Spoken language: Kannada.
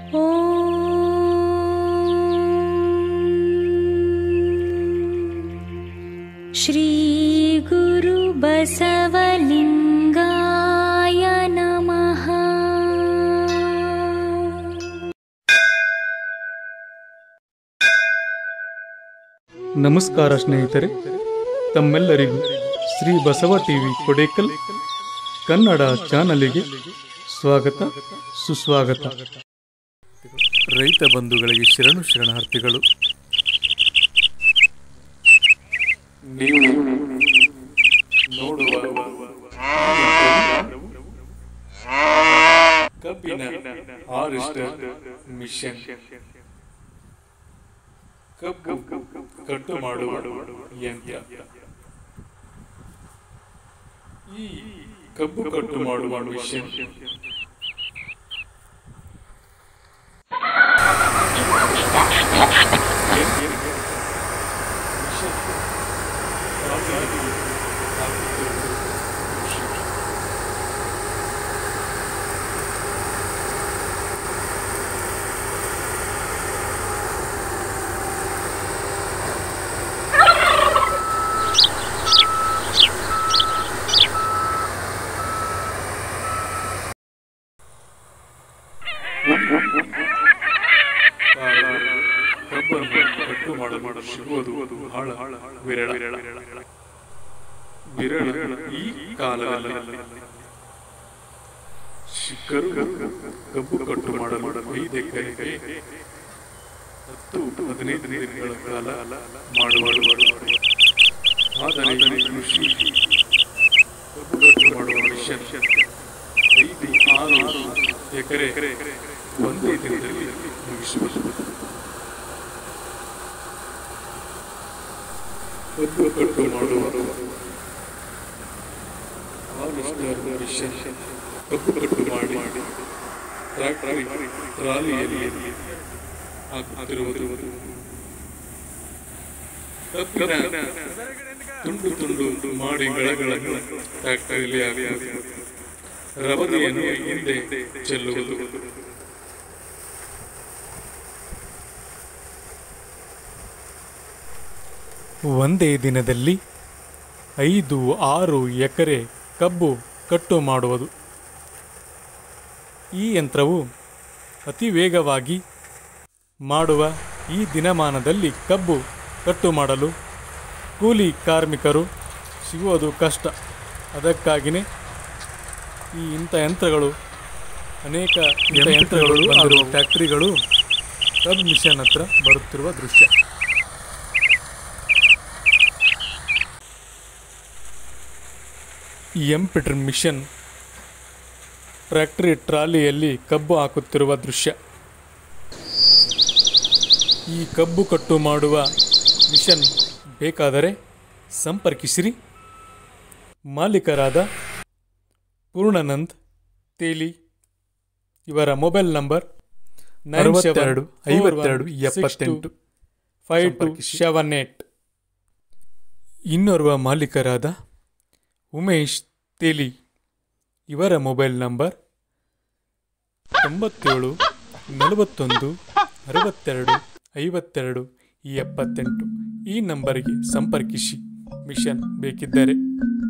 श्रीगुरुबसवलिङ्गाय नमः ನಮಸ್ಕಾರ ಸ್ನೇಹಿತರೆ ತಮ್ಮೆಲ್ಲರಿಗೂ ಶ್ರೀ ಬಸವ ಟಿವಿ ಕೊಡೇಕಲ್ ಕನ್ನಡ ಚಾನಲಿಗೆ ಸ್ವಾಗತ ಸುಸ್ವಾಗತ ರೈತ ಬಂಧುಗಳಿಗೆ ಶರಣು ಶರಣಾರ್ಥಿಗಳು ನೀವು ನೋಡುವ ಕಬ್ಬಿನ ಹಾರ್ವೆಸ್ಟರ್ ಮಿಷನ್ ಕಬ್ಬು ಕಟ್ಟು ಮಾಡುವ ಯಂತ್ರ ಈ ಕಬ್ಬು ಕಟ್ಟು ಮಾಡುವ ಮಿಷನ್ ಕಬ್ಬನ್ನು ಕಟ್ಟು ಮಾಡಲು ಸಿಗುವುದು ಬಹಳ ವಿರಳ ವಿರಳ ಈ ಕಾಲದಲ್ಲಿ ಸಿಕ್ಕರು ಕಬ್ಬು ಕಟ್ಟು ಮಾಡಲು ಐದು ಎಕರೆಗೆ ಹತ್ತು ಹದಿನೈದು ದಿನಗಳ ಕಾಲ ಮಾಡುವ ಆದರೆ ಕೃಷಿ ಕಬ್ಬು ಕಟ್ಟು ಮಾಡುವ ಮಿಷನ್ ಐದು ಆರು ಎಕರೆ ಒಂದೇ ದಿನದಲ್ಲಿ ಮುಗಿಸುವುದು ಕಬ್ಬು ಕಟ್ಟು ಮಾಡುವ ಹಾರ್ವೆಸ್ಟರ್ ಮಿಷನ್ ಕಬ್ಬು ಕಟ್ಟು ಮಾಡಿ ಟ್ರಾಕ್ಟರಿ ಟ್ರಾಲಿಯಲ್ಲಿ ಹಾಕುತ್ತಿರುವುದು ಕಬ್ಬಿನ ತುಂಡು ತುಂಡು ಮಾಡಿ ಗಳಗಳನ್ನು ಟ್ರಾಕ್ಟರಿಯಲ್ಲಿ ಹಾಕುವುದು ರವದಿಯನ್ನು ಹಿಂದೆ ಚೆಲ್ಲುವುದು ಒಂದೇ ದಿನದಲ್ಲಿ ಐದು ಆರು ಎಕರೆ ಕಬ್ಬು ಕಟ್ಟು ಮಾಡುವುದು ಈ ಯಂತ್ರವು ಅತಿ ವೇಗವಾಗಿ ಮಾಡುವ ಈ ದಿನಮಾನದಲ್ಲಿ ಕಬ್ಬು ಕಟ್ಟು ಮಾಡಲು ಕೂಲಿ ಕಾರ್ಮಿಕರು ಸಿಗುವುದು ಕಷ್ಟ ಅದಕ್ಕಾಗಿಯೇ ಈ ಇಂಥ ಯಂತ್ರಗಳು ಅನೇಕ ಇಂಥ ಯಂತ್ರಗಳು ಹಾಗೂ ಫ್ಯಾಕ್ಟರಿಗಳು ಕಬ್ ಮಿಷನ್ ಹತ್ರ ಬರುತ್ತಿರುವ ದೃಶ್ಯ ಈ ಎಂಪಿಟ್ರ್ ಮಿಷನ್ ಟ್ರ್ಯಾಕ್ಟರಿ ಟ್ರಾಲಿಯಲ್ಲಿ ಕಬ್ಬು ಹಾಕುತ್ತಿರುವ ದೃಶ್ಯ ಈ ಕಬ್ಬು ಕಟ್ಟು ಮಾಡುವ ಮಿಷನ್ ಬೇಕಾದರೆ ಸಂಪರ್ಕಿಸಿರಿ ಮಾಲೀಕರಾದ ಪೂರ್ಣಾನಂದ್ ತೇಲಿ ಇವರ ಮೊಬೈಲ್ ನಂಬರ್ ಅರವತ್ತೆರಡು ಐವತ್ತೆರಡು ಎಪ್ಪತ್ತೆಂಟು ಫೈವ್ ಟು ಸೆವೆನ್ ಏಟ್ ಇನ್ನೋರ್ವ ಮಾಲೀಕರಾದ ಉಮೇಶ್ ತೇಲಿ ಇವರ ಮೊಬೈಲ್ ನಂಬರ್ ತೊಂಬತ್ತೇಳು ನಲವತ್ತೊಂದು ಅರವತ್ತೆರಡು ಐವತ್ತೆರಡು ಎಪ್ಪತ್ತೆಂಟು ಈ ನಂಬರಿಗೆ ಸಂಪರ್ಕಿಸಿ ಮಿಷನ್ ಬೇಕಿದ್ದರೆ